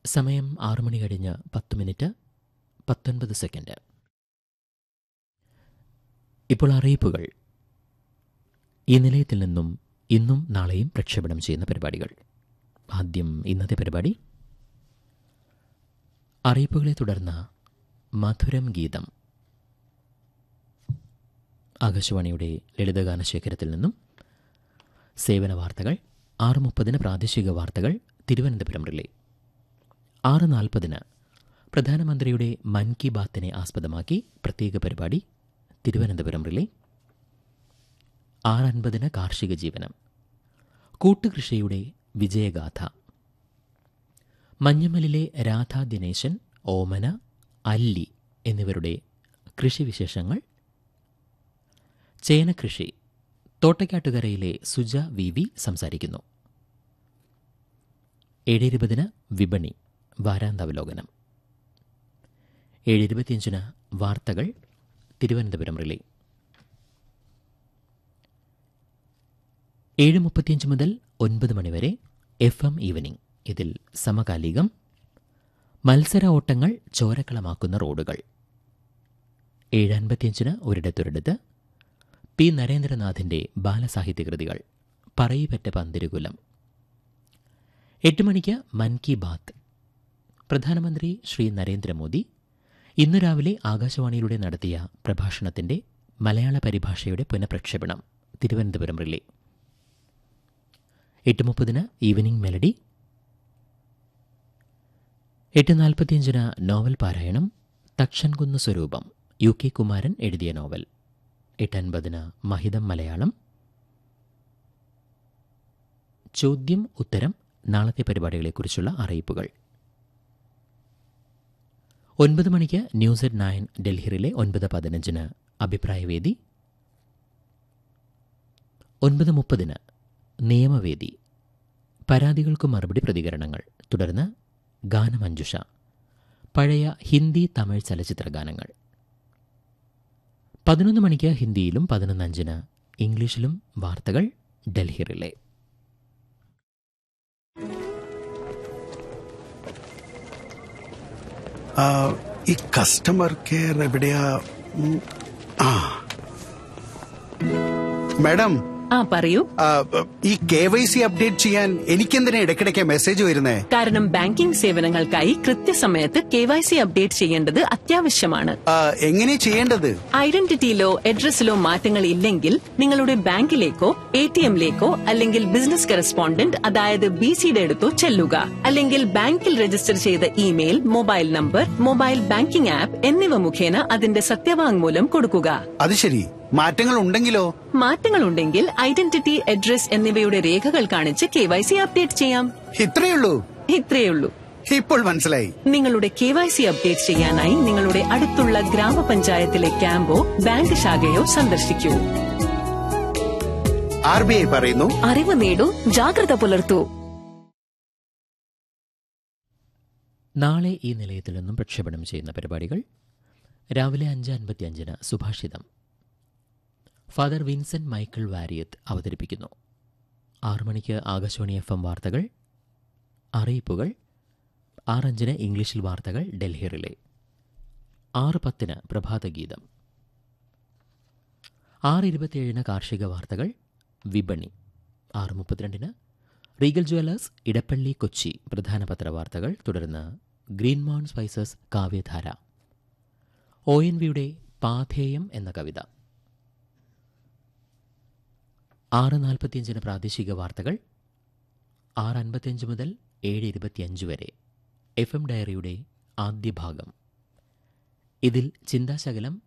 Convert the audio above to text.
സമയം ആറു മണി കഴിഞ്ഞ് പത്ത് മിനിറ്റ് പത്തൊൻപത് സെക്കൻഡ് ഇപ്പോൾ അറിയിപ്പുകൾ ഈ നിലയത്തിൽ നിന്നും ഇന്നും നാളെയും പ്രക്ഷേപണം ചെയ്യുന്ന പരിപാടികൾ ആദ്യം ഇന്നത്തെ പരിപാടി അറിയിപ്പുകളെ തുടർന്ന് മധുരം ഗീതം ആകാശവാണിയുടെ ലളിതഗാന ശേഖരത്തിൽ നിന്നും സേവന വാർത്തകൾ ആറ് മുപ്പതിന് പ്രാദേശിക വാർത്തകൾ തിരുവനന്തപുരം റിലേ ആറ് നാൽപ്പതിന് പ്രധാനമന്ത്രിയുടെ മൻ കി ബാത്തിനെ ആസ്പദമാക്കി പ്രത്യേക പരിപാടി തിരുവനന്തപുരം റിലേ ആറ് അൻപതിന് കാർഷിക ജീവനം കൂട്ടുകൃഷിയുടെ വിജയഗാഥ മഞ്ഞമ്മലിലെ രാധാ ദിനേശൻ ഓമന അല്ലി എന്നിവരുടെ കൃഷിവിശേഷങ്ങൾ ചേനകൃഷി തോട്ടക്കാട്ടുകരയിലെ സുജ വി വി സംസാരിക്കുന്നു ഏഴ് ഇരുപതിന് വിപണി വാരാന്താവലോകനം ഏഴ് ഇരുപത്തിയഞ്ചിന് വാർത്തകൾ തിരുവനന്തപുരം റിലേ ഏഴ് മുപ്പത്തിയഞ്ച് മുതൽ ഒൻപത് മണിവരെ എഫ് എം ഈവനിംഗ് ഇതിൽ സമകാലികം മത്സര ഓട്ടങ്ങൾ ചോരക്കളമാക്കുന്ന റോഡുകൾ ഏഴ് അൻപത്തിയഞ്ചിന് ഒരിടത്തൊരിടത്ത് പി നരേന്ദ്രനാഥിന്റെ ബാലസാഹിത്യകൃതികൾ പറയിപ്പറ്റ പന്തിരുകുലം എട്ട് മണിക്ക് മൻ കി ബാത്ത് പ്രധാനമന്ത്രി ശ്രീ നരേന്ദ്രമോദി ഇന്നു രാവിലെ ആകാശവാണിയിലൂടെ നടത്തിയ പ്രഭാഷണത്തിന്റെ മലയാള പരിഭാഷയുടെ പുനഃപ്രക്ഷേപണം തിരുവനന്തപുരം റിലേ എട്ട് മുപ്പതിന് ഈവനിംഗ് മെലഡി എട്ട് നാൽപ്പത്തിയഞ്ചിന് നോവൽ പാരായണം തക്ഷൻകുന്ന് സ്വരൂപം യു കെ കുമാരൻ എഴുതിയ നോവൽ എട്ടൻപതിന് മഹിതം മലയാളം ചോദ്യം ഉത്തരം നാളത്തെ പരിപാടികളെക്കുറിച്ചുള്ള അറിയിപ്പുകൾ ഒൻപത് മണിക്ക് ന്യൂസ് അറ്റ് നയൻ ഡൽഹിയിലെ ഒൻപത് പതിനഞ്ചിന് അഭിപ്രായവേദി ഒൻപത് മുപ്പതിന് നിയമവേദി പരാതികൾക്ക് മറുപടി പ്രതികരണങ്ങൾ തുടർന്ന് ഗാനമഞ്ജുഷ പഴയ ഹിന്ദി തമിഴ് ചലച്ചിത്ര ഗാനങ്ങൾ പതിനൊന്ന് മണിക്ക് ഹിന്ദിയിലും പതിനൊന്ന് അഞ്ചിന് ഇംഗ്ലീഷിലും വാർത്തകൾ ഡൽഹി റിലേ ആ, ഈ കസ്റ്റമർ കെയർ എവിടെയാ ഉം, ആ മാഡം ആ പറയൂ ആ, ഈ കെ വൈ സി അപ്ഡേറ്റ് ചെയ്യാൻ എനിക്കെന്തിനാ ഇടയ്ക്കിടയ്ക്ക് മെസ്സേജ് വരുന്നേ കാരണം ബാങ്കിംഗ് സേവനങ്ങൾക്കായി കൃത്യസമയത്ത് കെ വൈ സി അപ്ഡേറ്റ് ചെയ്യേണ്ടത് അത്യാവശ്യമാണ് ആ, എങ്ങനെ ചെയ്യേണ്ടത് ഐഡന്റിറ്റിയിലോ അഡ്രസ്സിലോ മാറ്റങ്ങൾ ഇല്ലെങ്കിൽ നിങ്ങളുടെ ബാങ്കിലേക്കോ എ ടി എമ്മിലേക്കോ അല്ലെങ്കിൽ ബിസിനസ് കറസ്പോണ്ടന്റ് അതായത് ബി സിയുടെ അടുത്തോ ചെല്ലുക അല്ലെങ്കിൽ ബാങ്കിൽ രജിസ്റ്റർ ചെയ്ത email mobile number mobile banking app എന്നിവ മുഖേന അതിന്റെ സത്യവാങ്മൂലം കൊടുക്കുക അത് ശരി മാറ്റങ്ങൾ ഉണ്ടെങ്കിലോ മാറ്റങ്ങളുണ്ടെങ്കിൽ ഐഡന്റിറ്റി അഡ്രസ് എന്നിവയുടെ രേഖകൾ കാണിച്ച് കെ വൈ സി അപ്ഡേറ്റ് ചെയ്യാം ഇത്രയുള്ളൂ ഇത്രയുള്ളൂ ഇപ്പോൾ മനസ്സിലായി നിങ്ങളുടെ കെ വൈ സി അപ്ഡേറ്റ് ചെയ്യാനായി നിങ്ങളുടെ അടുത്തുള്ള ഗ്രാമപഞ്ചായത്തിലെ ക്യാമ്പോ ബാങ്ക് ശാഖയോ സന്ദർശിക്കൂ ആർ ബി ഐ പറയുന്നു അറിവ് നേടൂ ജാഗ്രത പുലർത്തൂ നാളെ ഈ നിലയത്തിൽ നിന്നും പ്രക്ഷേപണം ചെയ്യുന്ന പരിപാടികൾ രാവിലെ അഞ്ച് അൻപത്തി അഞ്ചിന് സുഭാഷിതം ഫാദർ വിൻസെന്റ് മൈക്കിൾ വാരിയത്ത് അവതരിപ്പിക്കുന്നു ആറു മണിക്ക് ആകാശവാണി എഫ് എം വാർത്തകൾ അറിയിപ്പുകൾ ആറഞ്ചിന് ഇംഗ്ലീഷിൽ വാർത്തകൾ ഡൽഹി റിലേ ആറ് പത്തിന് പ്രഭാതഗീതം ആറ് ഇരുപത്തിയേഴിന് കാർഷിക വാർത്തകൾ വിപണി ആറ് മുപ്പത്തിരണ്ടിന് റീഗൽ ജ്വല്ലേഴ്സ് ഇടപ്പള്ളി കൊച്ചി പ്രധാന പത്രവാർത്തകൾ തുടർന്ന് ഗ്രീൻ മൗൺ സ്പൈസസ് കാവ്യധാര ഒ എൻ വിയുടെ പാഥേയം എന്ന കവിത ആറ് നാൽപ്പത്തിയഞ്ചിന് പ്രാദേശിക വാർത്തകൾ ആറ് അൻപത്തിയഞ്ച് മുതൽ ഏഴ് ഇരുപത്തിയഞ്ച് വരെ എഫ് എം ഡയറിയുടെ ആദ്യ ഭാഗം ഇതിൽ ചിന്താശകലം